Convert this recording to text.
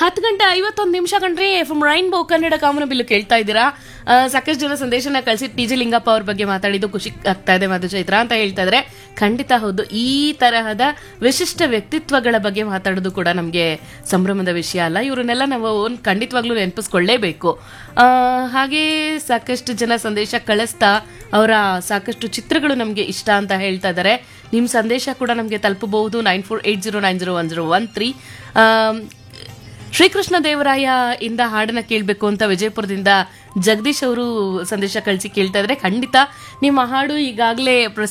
ಹತ್ತು ಗಂಟೆ ಐವತ್ತೊಂದು ನಿಮಿಷ ಕಣ್ರಿ ಫ್ರಮ್ ರೈನ್ಬೋ ಕನ್ನಡ ಕಾಮನ ಬಿಲ್ಲು ಕೇಳ್ತಾ ಇದ್ದೀರಾ ಆ, ಸಾಕಷ್ಟು ಜನ ಸಂದೇಶನ ಕಳಿಸಿ ಟಿ ಜಿ ಲಿಂಗಪ್ಪ ಅವ್ರ ಬಗ್ಗೆ ಮಾತಾಡಿದ್ದು ಖುಷಿ ಆಗ್ತಾ ಇದೆ ಮಧು ಚೈತ್ರ ಅಂತ ಹೇಳ್ತಾ ಇದ್ರೆ ಖಂಡಿತ ಹೌದು ಈ ತರಹದ ವಿಶಿಷ್ಟ ವ್ಯಕ್ತಿತ್ವಗಳ ಬಗ್ಗೆ ಮಾತಾಡೋದು ಕೂಡ ನಮಗೆ ಸಂಭ್ರಮದ ವಿಷಯ ಅಲ್ಲ ಇವರನ್ನೆಲ್ಲ ನಾವು ಒಂದ್ ಖಂಡಿತವಾಗ್ಲೂ ನೆನಪಿಸ್ಕೊಳ್ಳೇಬೇಕು ಆ, ಹಾಗೆ ಸಾಕಷ್ಟು ಜನ ಸಂದೇಶ ಕಳಿಸ್ತಾ ಅವರ ಸಾಕಷ್ಟು ಚಿತ್ರಗಳು ನಮಗೆ ಇಷ್ಟ ಅಂತ ಹೇಳ್ತಾ ಇದ್ದಾರೆ ನಿಮ್ಮ ಸಂದೇಶ ಕೂಡ ನಮಗೆ ತಲುಪಬಹುದು nine four eight zero nine zero one zero one three Srikrishna Devaraya ಇಂದ ಹಾಡನ್ನ ಕೇಳಬೇಕು ಅಂತ ವಿಜಯಪುರದಿಂದ ಜಗದೀಶ್ ಅವರು ಸಂದೇಶ ಕಳಿಸಿ ಕೇಳ್ತಾ ಇದ್ರೆ ಖಂಡಿತ ನಿಮ್ಮ ಹಾಡು ಈಗಾಗಲೇ